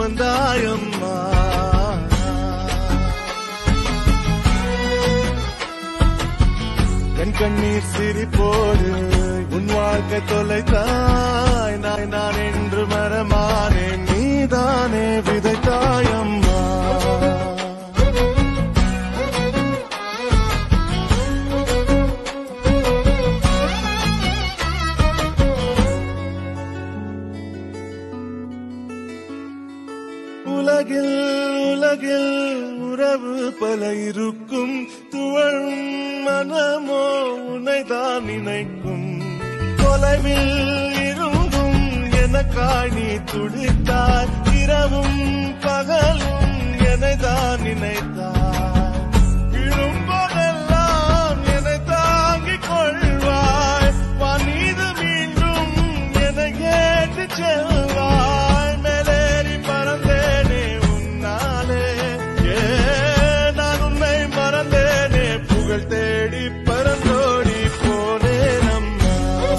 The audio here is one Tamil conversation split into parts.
சுமந்தாயம்மா என் கண்ணீர் சிரிப்போடு உன் வாழ்க்கை தொலைத்தாய் நான் நான் என்று மரமானேன் நீதானே விதைத்தாயம்மா உலகில் உலகில் உறவு பல இருக்கும் துவழும் மனமோ உன்னைதான் நினைக்கும் தொலைவில் இருந்தும் எனக்காய் நீ துடித்தாய் இரவும் பகலும் என்னைதான் நினைத்தாய் விழும்போதெல்லாம் என்னை தாங்கிக் கொள்வாய் பணிது மீண்டும் என்னை ஏற்றி செல்வாய் மேலேறி பறந்தேனே உன்னாலே ஏ நான் உன்னை மறந்தேனே புகழ் தேடி பறந்தோடி போனேன் அம்மா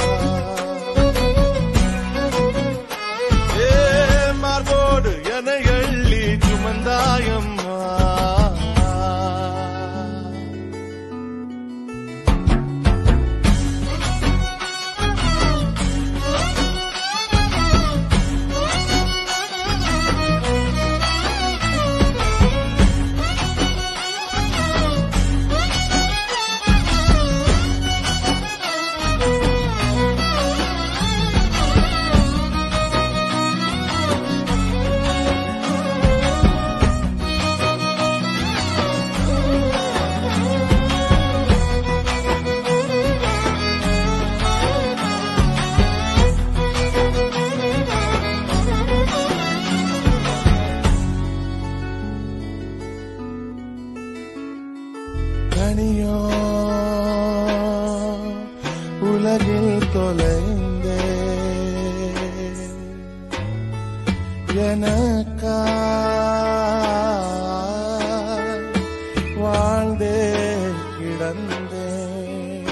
ஏ மார்போடு என எள்ளி சுமந்தாயம்மா தனியோ உலகில் தொலைந்தே எனக்காய் வாழ்ந்தே கிடந்தேன்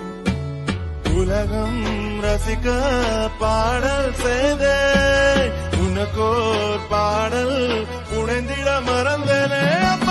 உலகம் ரசிக்க பாடல் செய்தே உனக்கோர் பாடல் உணைந்திட மறந்தனே